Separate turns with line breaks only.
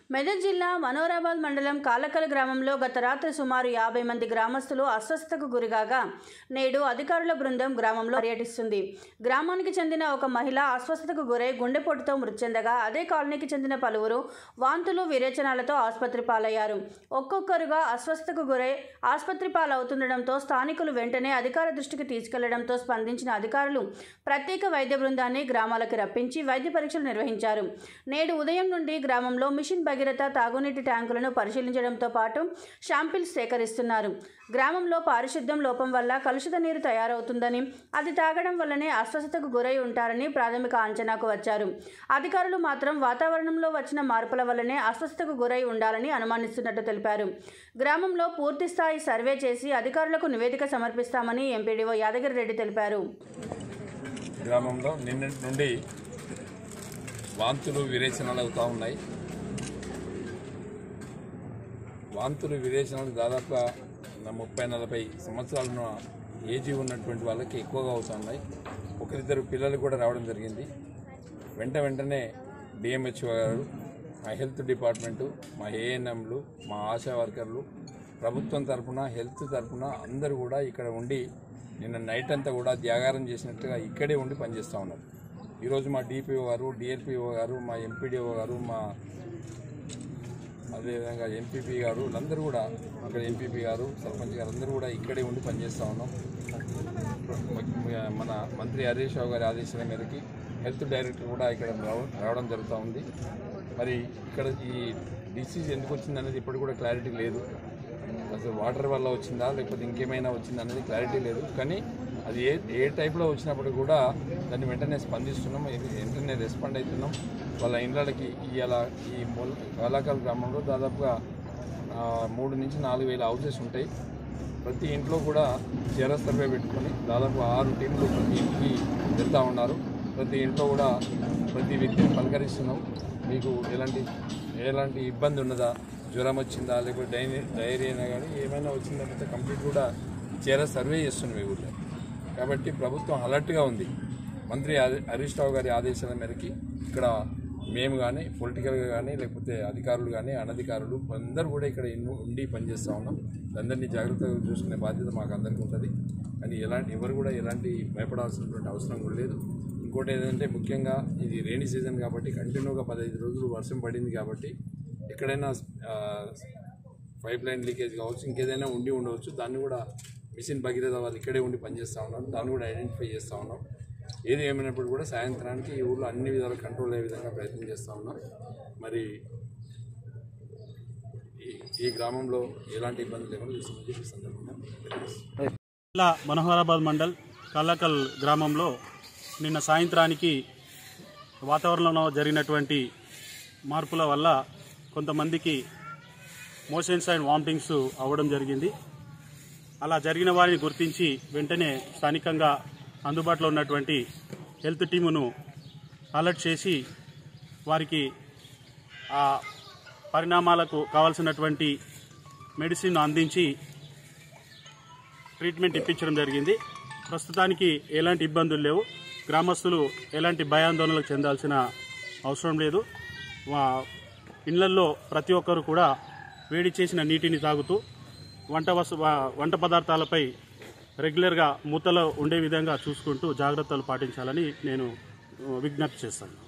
మెదక్ జిల్లా మనోరాబాద్ మండలం కాలకల్ గ్రామంలో గత రాత్రి సుమారు యాభై మంది గ్రామస్తులు అస్వస్థతకు గురిగాగా నేడు అధికారుల బృందం గ్రామంలో పర్యటిస్తుంది గ్రామానికి చెందిన ఒక మహిళ అస్వస్థతకు గురై గుండెపోటుతో మృతి చెందగా అదే కాలనీకి చెందిన పలువురు వాంతులు విరేచనాలతో ఆసుపత్రి పాలయ్యారు ఒక్కొక్కరుగా అస్వస్థతకు గురై ఆసుపత్రి పాలవుతుండటంతో స్థానికులు వెంటనే అధికార దృష్టికి తీసుకెళ్లడంతో స్పందించిన అధికారులు ప్రత్యేక వైద్య బృందాన్ని గ్రామాలకు రప్పించి వైద్య పరీక్షలు నిర్వహించారు నేడు ఉదయం నుండి గ్రామంలో మిషన్ భగీరథ తాగునీటి ట్యాంకులను పరిశీలించడంతో పాటు శాంపిల్స్ సేకరిస్తున్నారు గ్రామంలో పారిశుద్ధ్యం లోపం వల్ల కలుషిత నీరు తయారవుతుందని అది తాగడం వల్లనే అస్వస్థతకు గురై ఉంటారని ప్రాథమిక అంచనాకు వచ్చారు అధికారులు మాత్రం వాతావరణంలో వచ్చిన మార్పుల వల్లనే అస్వస్థతకు గురై ఉండాలని అనుమానిస్తున్నట్టు తెలిపారు గ్రామంలో పూర్తిస్థాయి సర్వే చేసి అధికారులకు నివేదిక సమర్పిస్తామని ఎంపీడీఓ యాదగిరి రెడ్డి తెలిపారు
గ్రామంలో నిన్నటి నుండి వాంతులు విరేచనాలు అవుతూ ఉన్నాయి వాంతులు విరేచనాలు దాదాపుగా నా ముప్పై నలభై సంవత్సరాల ఏజీ ఉన్నటువంటి వాళ్ళకి ఎక్కువగా అవుతున్నాయి ఒకరిద్దరు పిల్లలు కూడా రావడం జరిగింది వెంట వెంటనే డిఎంహెచ్ఓ గారు మా హెల్త్ డిపార్ట్మెంటు మా ఏఎన్ఎంలు మా ఆశా వర్కర్లు ప్రభుత్వం తరపున హెల్త్ తరపున అందరూ కూడా ఇక్కడ ఉండి నిన్న నైట్ అంతా కూడా త్యాగారం చేసినట్టుగా ఇక్కడే ఉండి పనిచేస్తూ ఉన్నారు ఈరోజు మా డిపిఓ గారు డిఎల్పిఓ గారు మా ఎంపీడీఓ గారు మా అదేవిధంగా ఎంపీపీ గారు వీళ్ళందరూ కూడా ఇక్కడ ఎంపీపీ గారు సర్పంచ్ గారు అందరూ కూడా ఇక్కడే ఉండి పనిచేస్తూ ఉన్నాం మన మంత్రి హరీష్ రావు గారి ఆదేశాల మేరకి హెల్త్ డైరెక్టర్ కూడా ఇక్కడ రావ- రావడం జరుగుతూ ఉంది మరి ఇక్కడ ఈ డిసీజ్ ఎందుకు వచ్చింది అనేది ఇప్పటికి కూడా క్లారిటీ లేదు అసలు వాటర్ వల్ల వచ్చిందా లేకపోతే ఇంకేమైనా వచ్చిందా అనేది క్లారిటీ లేదు కానీ అది ఏ ఏ టైప్లో వచ్చినప్పుడు కూడా దాన్ని వెంటనే స్పందిస్తున్నాం ఇది వెంటనే రెస్పాండ్ అవుతున్నాం వాళ్ళ ఇండ్లకి ఇవాళ ఈ మొల్ కాలాకాల గ్రామంలో దాదాపుగా ఆ, మూడు నుంచి నాలుగు వేల హౌసెస్ ఉంటాయి ప్రతి ఇంట్లో కూడా చీర సర్వే పెట్టుకొని దాదాపు ఆరు టీంలు ప్రతి ఇంటికి వెళ్తూ ఉన్నారు ప్రతి ఇంట్లో కూడా ప్రతి వ్యక్తిని పలకరిస్తున్నాం మీకు ఎలాంటి ఎలాంటి ఇబ్బంది ఉన్నదా జ్వరం వచ్చిందా లేకపోతే డైని డైరియా కానీ ఏమైనా వచ్చిందంటే కంప్లీట్ కూడా చీర సర్వే చేస్తున్నాం ఈ ఊళ్ళో కాబట్టి ప్రభుత్వం అలర్ట్గా ఉంది మంత్రి హరి- హరీష్ రావు గారి ఆదేశాల మేరకి ఇక్కడ మేము కానీ పొలిటికల్గా కానీ లేకపోతే అధికారులు కానీ అనధికారులు అందరూ కూడా ఇక్కడ ఇన్ను- ఉండి పనిచేస్తూ ఉన్నాం అందరినీ జాగ్రత్తగా చూసుకునే బాధ్యత మాకు అందరికీ ఉంటుంది కానీ ఎలాంటి ఎవరు కూడా ఎలాంటి భయపడాల్సినటువంటి అవసరం కూడా లేదు ఇంకోటి ఏంటంటే ముఖ్యంగా ఇది రెయినీ సీజన్ కాబట్టి కంటిన్యూగా పదహైదు రోజులు వర్షం పడింది కాబట్టి ఎక్కడైనా ఆ, పైప్ లైన్ లీకేజ్ కావచ్చు ఇంకేదైనా ఉండి ఉండవచ్చు దాన్ని కూడా మిషన్ భగీరథ వాళ్ళు ఇక్కడే ఉండి పనిచేస్తూ ఉన్నారు దాన్ని కూడా ఐడెంటిఫై చేస్తూ ఉన్నాం ఏది ఏమైనప్పుడు కూడా సాయంత్రానికి ఈ ఊళ్ళో అన్ని విధాలు కంట్రోల్ అయ్యే విధంగా ప్రయత్నం చేస్తూ ఉన్నాం మరి ఈ ఈ గ్రామంలో ఎలాంటి ఇబ్బంది లేకుండా చూస్తామని చెప్పి ఈ సందర్భంగా తెలియజేస్తున్నాం.
జిల్లా మనోహరాబాద్ మండల్ కల్లకల్ గ్రామంలో నిన్న సాయంత్రానికి వాతావరణంలో జరిగినటువంటి మార్పుల వల్ల కొంతమందికి మోషన్స్ అండ్ వామిటింగ్స్ అవ్వడం జరిగింది అలా జరిగిన వారిని గుర్తించి వెంటనే స్థానికంగా అందుబాటులో ఉన్నటువంటి హెల్త్ టీమును అలర్ట్ చేసి వారికి ఆ పరిణామాలకు కావాల్సినటువంటి మెడిసిన్ అందించి ట్రీట్మెంట్ ఇప్పించడం జరిగింది ప్రస్తుతానికి ఎలాంటి ఇబ్బందులు లేవు గ్రామస్తులు ఎలాంటి భయాందోళనలకు చెందాల్సిన అవసరం లేదు వా- ఇళ్లల్లో ప్రతి ఒక్కరు కూడా వేడి చేసిన నీటిని తాగుతూ వంట వస్తు వా- వంట పదార్థాలపై రెగ్యులర్గా మూతలో ఉండే విధంగా చూసుకుంటూ జాగ్రత్తలు పాటించాలని నేను ఆ, విజ్ఞప్తి చేస్తాను